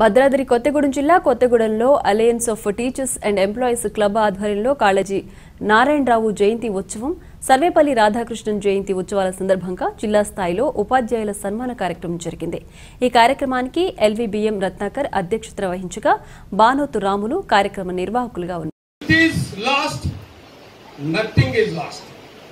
భద్రాద్రి కొత్తగూడెం జిల్లా కొత్తగూడెంలో alliance of teachers and employees club ఆధ్వర్యంలో కాళజీ నారాయణరావు జయంతి ఉత్సవం సర్వేపల్లి రాధాకృష్ణన్ జయంతి ఉత్సవాల సందర్భంగా జిల్లా స్థాయిలో ఉపాధ్యాయుల సన్మాన కార్యక్రమం జరిగింది ఈ కార్యక్రమానికి ఎల్వీబీఎం రత్నాకర్ అధ్యక్షత వహించగా బానోతు రాములు కార్యక్రమ నిర్వాహకులుగా ఉన్నారు it is lost, nothing is lost.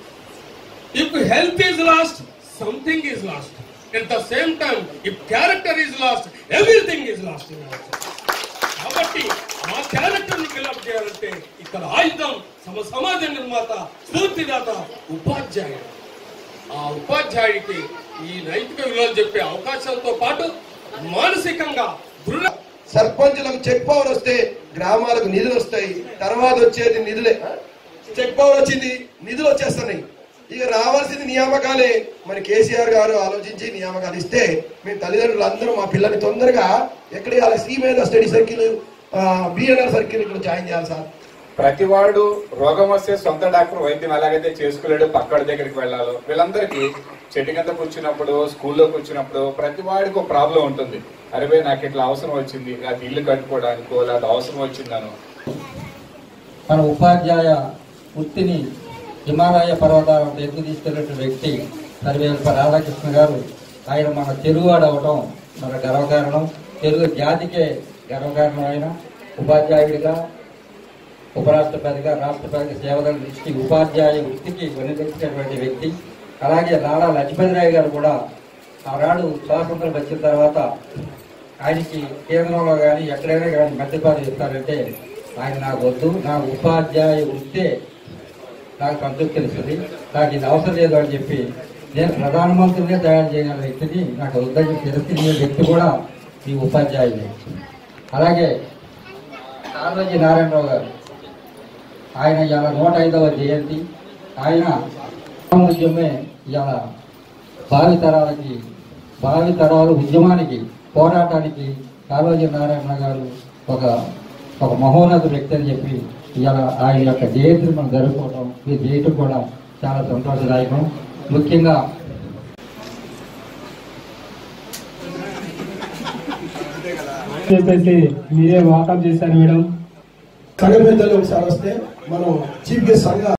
If health is lost, something is lost. At the same time, if character is lost, everything is lost in our society. కాబట్టి ఆ క్యారెక్టర్ ని బిల్డప్ చేయాలంటే ఇక్కడ ఆయుధం సమ సమాజ నిర్మాత స్ఫూర్తిదాత ఉపాధ్యాయుడు ఆ ఉపాధ్యాయుడికి ఈ నైతిక విలువలు చెప్పే అవకాశంతో పాటు మానసికంగా దృఢ సర్పంచులకు చెక్ పవర్ వస్తే గ్రామాలకు నిధులు వస్తాయి తర్వాత వచ్చేది నిధులే చెక్ పవర్ వచ్చింది నిధులు వచ్చేస్తున్నాయి ఇక రావాల్సింది నియామకాలే మరి కేసీఆర్ గారు ఆలోచించి నియామకాలు ఇస్తే మేము తల్లిదండ్రులు అందరూ మా పిల్లల్ని తొందరగా ఎక్కడ ఇవ్వాలి Srimedha study circle BNR circle ఇక్కడ జాయిన్ చేయాలి సార్ ప్రతి వాడు రోగం వస్తే సొంత డాక్టర్ వైద్యం ఎలాగైతే చేసుకోలేడు పక్కడి దగ్గరికి వెళ్ళాలో వీళ్ళందరికీ చెట్టు కింద కూర్చున్నప్పుడు స్కూల్లో కూర్చున్నప్పుడు ప్రతి వాడికి ఒక ప్రాబ్లం ఉంటుంది అరే భయ్ నాకు ఇట్లా అవసరం వచ్చింది అది ఇల్లు కట్టుకోవడానికో లేదా అవసరం వచ్చిందనో మన ఉపాధ్యాయ వృత్తిని హిమాలయ పర్వతాలకు ఎదుగు తీసుకెళ్ళిన వ్యక్తి సర్వేల్ప రాధాకృష్ణ గారు ఆయన మన తెలుగువాడు అవడం మన గర్వకారణం తెలుగు జాతికే గర్వకారణం ఆయన ఉపాధ్యాయుడిగా ఉపరాష్ట్రపతిగా రాష్ట్రపతిగా సేవల దృష్టి ఉపాధ్యాయ వృత్తికి వెనుదెచ్చినటువంటి వ్యక్తి అలాగే లాలా లజపతిరాయ్ గారు కూడా ఆనాడు స్వాతంత్రం వచ్చిన తర్వాత ఆయనకి కేంద్రంలో కానీ ఎక్కడైనా కానీ మధ్యపాతం ఇస్తారంటే ఆయన నాకు వద్దు నా ఉపాధ్యాయ వృత్తే నాకు సంతృప్తినిస్తుంది నాకు ఇది అవసరం లేదు అని చెప్పి నేను ప్రధానమంత్రినే తయారు చేయగల వ్యక్తిని నాకు వద్దని తెలిసిన వ్యక్తి కూడా ఈ ఉపాధ్యాయుడే అలాగే కాళోజీ నారాయణరావు గారు ఆయన ఇవాళ నూట ఐదవ జయంతి ఆయన ఉద్యమే ఇవాళ భావి తరాలకి భావి తరాల ఉద్యమానికి పోరాటానికి కాళోజీ నారాయణ గారు ఒక ఒక మహోన్నత వ్యక్తి అని చెప్పి ఇవాళ ఆయన యొక్క జయంతిని మనం జరుపుకోవడం ఇది చేయటం కూడా చాలా సంతోషదాయకం ముఖ్యంగా చెప్పేసి మీరే వాకప్ చేశారు మేడం సంఘ పెద్దలు ఒకసారి వస్తే మనం చీఫ్ గెస్ట్ సంఘ